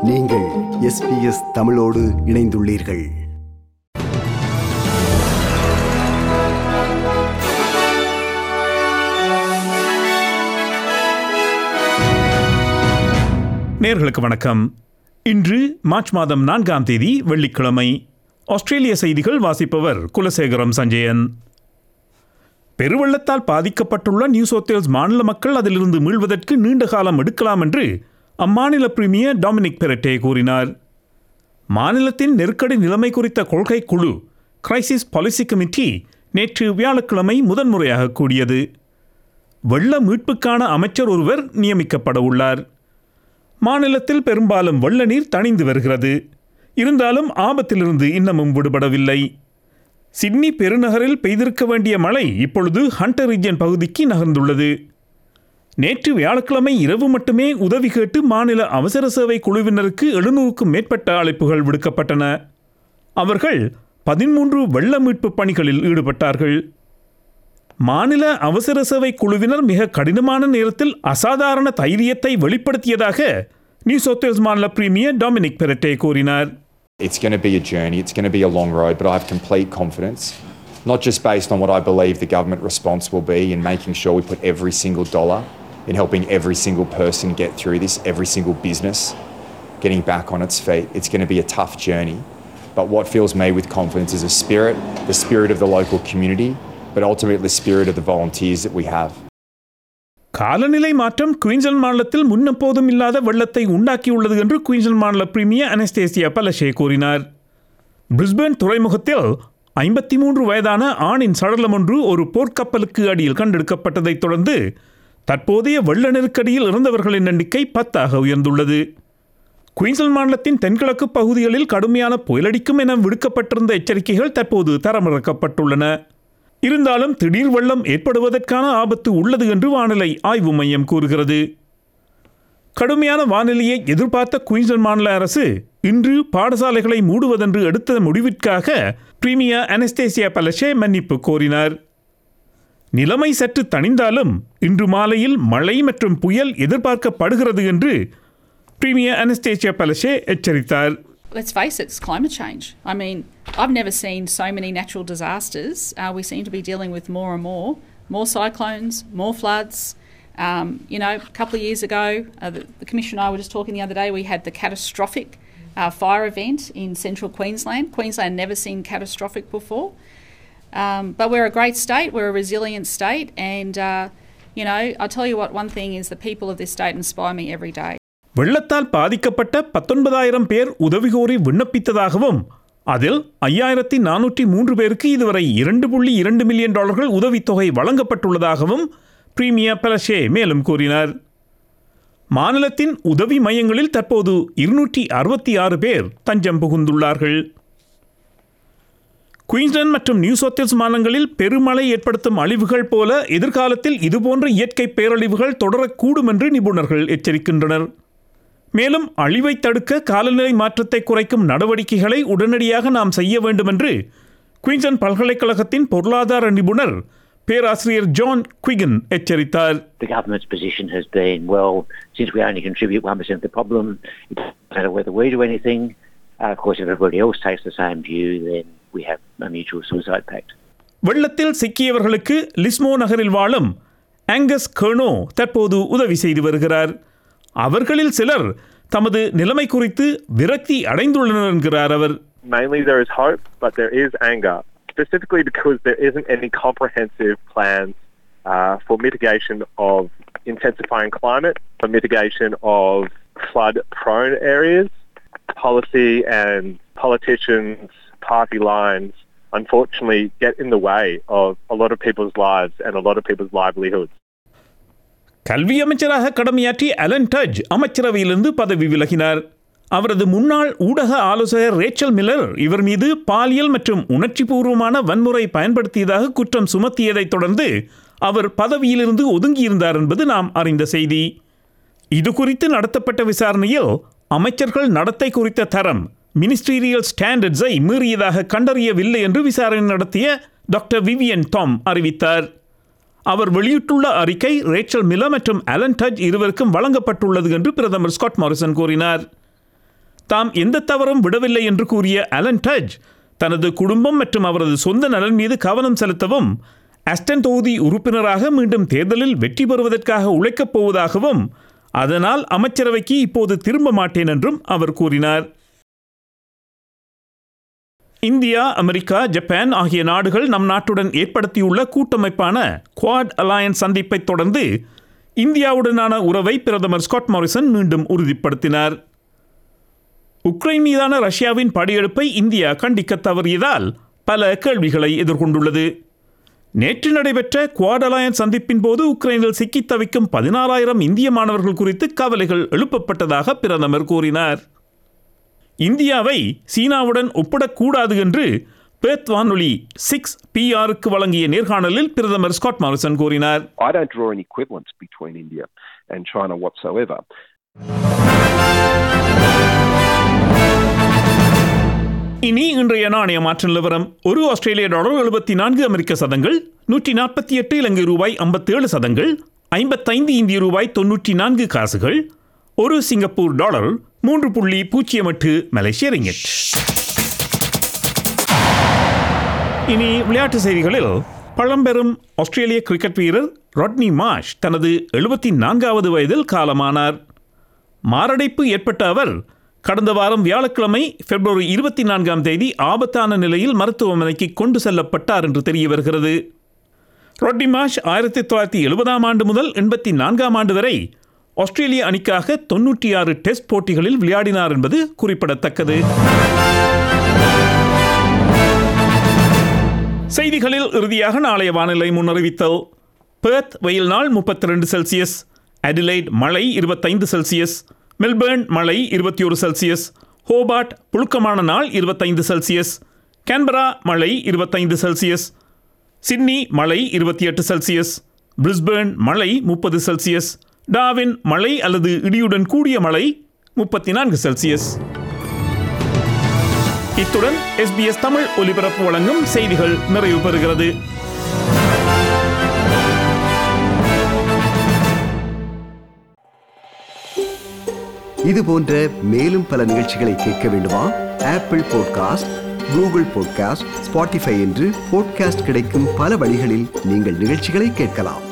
நீங்கள் எஸ்பிஎஸ் தமிழோடு இணைந்துள்ளீர்கள் நேர்களுக்கு வணக்கம் இன்று மார்ச் மாதம் நான்காம் தேதி வெள்ளிக்கிழமை ஆஸ்திரேலிய செய்திகள் வாசிப்பவர் குலசேகரம் சஞ்சயன் பெருவெள்ளத்தால் பாதிக்கப்பட்டுள்ள நியூ சவுத் மாநில மக்கள் அதிலிருந்து மீள்வதற்கு நீண்ட காலம் எடுக்கலாம் என்று அம்மாநில பிரீமியர் டாமினிக் பெரட்டே கூறினார் மாநிலத்தின் நெருக்கடி நிலைமை குறித்த கொள்கை குழு கிரைசிஸ் பாலிசி கமிட்டி நேற்று வியாழக்கிழமை முதன்முறையாக கூடியது வெள்ள மீட்புக்கான அமைச்சர் ஒருவர் நியமிக்கப்பட உள்ளார் மாநிலத்தில் பெரும்பாலும் வெள்ள நீர் தணிந்து வருகிறது இருந்தாலும் ஆபத்திலிருந்து இன்னமும் விடுபடவில்லை சிட்னி பெருநகரில் பெய்திருக்க வேண்டிய மழை இப்பொழுது ஹண்டர் ரீஜன் பகுதிக்கு நகர்ந்துள்ளது நேற்று வியாழக்கிழமை இரவு மட்டுமே உதவி கேட்டு மாநில அவசர சேவை குழுவினருக்கு எழுநூறுக்கும் மேற்பட்ட அழைப்புகள் விடுக்கப்பட்டன அவர்கள் பதிமூன்று வெள்ள மீட்பு பணிகளில் ஈடுபட்டார்கள் மாநில அவசர சேவை குழுவினர் மிக கடினமான நேரத்தில் அசாதாரண தைரியத்தை வெளிப்படுத்தியதாக நியூ சவுத் வேல்ஸ் மாநில பிரீமியர் டாமினிக் பெரட்டே கூறினார் It's going to be a journey, it's going to be a long road, but I have complete confidence, not just based on what I believe the government response will be in making sure we put every single dollar in helping every single person get through this, every single business getting back on its feet. It's going to be a tough journey, but what fills me with confidence is a spirit, the spirit of the local community, but ultimately the spirit of the volunteers that we have. காலநிலை மாற்றம் குயின்சன் மாநிலத்தில் முன்னெப்போதும் இல்லாத வெள்ளத்தை உண்டாக்கியுள்ளது என்று குயின்சன் மாநில premier அனஸ்டேசியா பலஷே கூறினார் Brisbane துறைமுகத்தில் ஐம்பத்தி மூன்று வயதான ஆணின் சடலம் ஒன்று ஒரு போர்க்கப்பலுக்கு அடியில் கண்டெடுக்கப்பட்டதைத் தொடர்ந்து தற்போதைய வெள்ள நெருக்கடியில் இறந்தவர்களின் எண்ணிக்கை பத்தாக உயர்ந்துள்ளது குயின்சன் மாநிலத்தின் தென்கிழக்கு பகுதிகளில் கடுமையான புயலடிக்கும் என விடுக்கப்பட்டிருந்த எச்சரிக்கைகள் தற்போது தரமிறக்கப்பட்டுள்ளன இருந்தாலும் திடீர் வெள்ளம் ஏற்படுவதற்கான ஆபத்து உள்ளது என்று வானிலை ஆய்வு மையம் கூறுகிறது கடுமையான வானிலையை எதிர்பார்த்த குயின்ஸ்லாந்து மாநில அரசு இன்று பாடசாலைகளை மூடுவதென்று எடுத்த முடிவிற்காக பிரீமியர் அனஸ்தேசியா பலஷே மன்னிப்பு கோரினார் நிலைமை சற்று தணிந்தாலும் இன்று மாலையில் மழை மற்றும் புயல் எதிர்பார்க்கப்படுகிறது என்று பிரீமியர் அனஸ்தேசியா பலஷே எச்சரித்தார் let's face it, it's climate change. I mean, I've never seen so many natural disasters. Uh, we seem to be dealing with more and more, more cyclones, more floods. Um, you know, a couple of years ago, uh, the, the Commissioner and I were just talking the other day, we had the catastrophic uh, fire event in central Queensland. Queensland never seen catastrophic before. Um, but we're a great state, we're a resilient state, and, uh, you know, I'll tell you what, one thing is the people of this state inspire me every day. வெள்ளத்தால் பாதிக்கப்பட்ட பத்தொன்பதாயிரம் பேர் உதவி கோரி விண்ணப்பித்ததாகவும் அதில் ஐயாயிரத்தி நானூற்றி மூன்று பேருக்கு இதுவரை இரண்டு புள்ளி இரண்டு மில்லியன் டாலர்கள் உதவித்தொகை வழங்கப்பட்டுள்ளதாகவும் பிரீமியர் பலஷே மேலும் கூறினார் மாநிலத்தின் உதவி மையங்களில் தற்போது இருநூற்றி அறுபத்தி ஆறு பேர் தஞ்சம் புகுந்துள்ளார்கள் குயின்ஸ்லாந்து மற்றும் நியூ சவுத் மாநிலங்களில் பெருமழை ஏற்படுத்தும் அழிவுகள் போல எதிர்காலத்தில் இதுபோன்ற இயற்கை பேரழிவுகள் தொடரக்கூடும் என்று நிபுணர்கள் எச்சரிக்கின்றனர் மேலும் அழிவை தடுக்க காலநிலை மாற்றத்தை குறைக்கும் நடவடிக்கைகளை உடனடியாக நாம் செய்ய வேண்டும் என்று குயின்சன் பல்கலைக்கழகத்தின் பொருளாதார நிபுணர் பேராசிரியர் ஜான் குவிகன் எச்சரித்தார் The government's position has been, well, since we only contribute 1% of the problem, it doesn't matter whether we do anything. Uh, of course, if everybody else takes the same view, then we have a mutual suicide pact. வெள்ளத்தில் சிக்கியவர்களுக்கு லிஸ்மோ நகரில் வாழும் Angus கர்னோ தற்போது உதவி செய்து வருகிறார் அவர்களில் சிலர் தமது நிலைமை குறித்து விரக்தி அடைந்துள்ளனர் என்கிறார் அவர் mainly there is hope, but there is anger, specifically because there isn't any comprehensive plans uh, for mitigation of intensifying climate, for mitigation of flood-prone areas. Policy and politicians' party lines unfortunately get in the way of a lot of people's lives and a lot of people's livelihoods. கல்வி அமைச்சராக கடமையாற்றிய Alan touch அமைச்சரவையிலிருந்து பதவி விலகினார் அவரது முன்னாள் ஊடக ஆலோசகர் Rachel Miller இவர் மீது பாலியல் மற்றும் உணர்ச்சிபூர்வமான வன்முறை பயன்படுத்தியதாக குற்றம் சுமத்தியதைத் தொடர்ந்து அவர் பதவியிலிருந்து ஒதுங்கியிருந்தார் என்பது நாம் அறிந்த செய்தி இது குறித்து நடத்தப்பட்ட விசாரணையில் அமைச்சர்கள் நடத்தை குறித்த தரம் மினிஸ்ட்ரீரியல் ஸ்டாண்டர்ட்ஸை மீறியதாக கண்டறியவில்லை என்று விசாரணை நடத்திய டாக்டர் விவியன் டாம் அறிவித்தார் அவர் வெளியிட்டுள்ள அறிக்கை ரேச்சல் மில மற்றும் அலன் டஜ் இருவருக்கும் வழங்கப்பட்டுள்ளது என்று பிரதமர் ஸ்காட் மாரிசன் கூறினார் தாம் எந்த தவறும் விடவில்லை என்று கூறிய அலன் டஜ் தனது குடும்பம் மற்றும் அவரது சொந்த நலன் மீது கவனம் செலுத்தவும் அஸ்டன் தொகுதி உறுப்பினராக மீண்டும் தேர்தலில் வெற்றி பெறுவதற்காக உழைக்கப் போவதாகவும் அதனால் அமைச்சரவைக்கு இப்போது திரும்ப மாட்டேன் என்றும் அவர் கூறினார் இந்தியா அமெரிக்கா ஜப்பான் ஆகிய நாடுகள் நம் நாட்டுடன் ஏற்படுத்தியுள்ள கூட்டமைப்பான குவாட் அலையன்ஸ் சந்திப்பை தொடர்ந்து இந்தியாவுடனான உறவை பிரதமர் ஸ்காட் மாரிசன் மீண்டும் உறுதிப்படுத்தினார் உக்ரைன் மீதான ரஷ்யாவின் படையெடுப்பை இந்தியா கண்டிக்க தவறியதால் பல கேள்விகளை எதிர்கொண்டுள்ளது நேற்று நடைபெற்ற குவாட் அலையன்ஸ் சந்திப்பின் போது உக்ரைனில் சிக்கித் தவிக்கும் பதினாறாயிரம் இந்திய மாணவர்கள் குறித்து கவலைகள் எழுப்பப்பட்டதாக பிரதமர் கூறினார் இந்தியாவை சீனாவுடன் ஒப்பிடக்கூடாது என்று பேத் வானொலி சிக்ஸ் பிஆருக்கு வழங்கிய நேர்காணலில் பிரதமர் ஸ்காட் மாரிசன் கூறினார் I don't draw any equivalence between India and China whatsoever. இனி இன்றைய நாணய மாற்ற நிலவரம் ஒரு ஆஸ்திரேலிய டாலர் எழுபத்தி நான்கு அமெரிக்க சதங்கள் நூற்றி நாற்பத்தி எட்டு இலங்கை ரூபாய் ஐம்பத்தேழு சதங்கள் ஐம்பத்தைந்து இந்திய ரூபாய் தொன்னூற்றி நான்கு காசுகள் ஒரு சிங்கப்பூர் டாலர் மூன்று புள்ளி பூஜ்ஜியம் எட்டு மலேசிய ரிங்கெட் இனி விளையாட்டு செய்திகளில் பழம்பெரும் ஆஸ்திரேலிய கிரிக்கெட் வீரர் ராட்னி மாஷ் தனது எழுபத்தி நான்காவது வயதில் காலமானார் மாரடைப்பு ஏற்பட்ட அவர் கடந்த வாரம் வியாழக்கிழமை பிப்ரவரி இருபத்தி நான்காம் தேதி ஆபத்தான நிலையில் மருத்துவமனைக்கு கொண்டு செல்லப்பட்டார் என்று தெரிய வருகிறது ரொட்டி மாஷ் ஆயிரத்தி தொள்ளாயிரத்தி எழுபதாம் ஆண்டு முதல் எண்பத்தி நான்காம் ஆண்டு வரை ஆஸ்திரேலிய அணிக்காக தொன்னூற்றி ஆறு டெஸ்ட் போட்டிகளில் விளையாடினார் என்பது குறிப்பிடத்தக்கது செய்திகளில் இறுதியாக நாளைய வானிலை முன்னறிவித்தல் பெர்த் வெயில் நாள் முப்பத்தி ரெண்டு செல்சியஸ் அடிலைட் மழை இருபத்தைந்து செல்சியஸ் மெல்பேர்ன் மழை இருபத்தி ஒரு செல்சியஸ் ஹோபார்ட் புழுக்கமான நாள் இருபத்தைந்து செல்சியஸ் கேன்பரா மழை இருபத்தைந்து செல்சியஸ் சிட்னி மழை இருபத்தி எட்டு செல்சியஸ் பிரிஸ்பேர்ன் மழை முப்பது செல்சியஸ் டாவின் மழை அல்லது இடியுடன் கூடிய மழை முப்பத்தி நான்கு செல்சியஸ் இத்துடன் எஸ்பிஎஸ் தமிழ் ஒலிபரப்பு வழங்கும் செய்திகள் நிறைவு பெறுகிறது இது போன்ற மேலும் பல நிகழ்ச்சிகளை கேட்க வேண்டுமா Apple podcast Google podcast Spotify என்று பாட்காஸ்ட் கிடைக்கும் பல வழிகளில் நீங்கள் நிகழ்ச்சிகளை கேட்கலாம்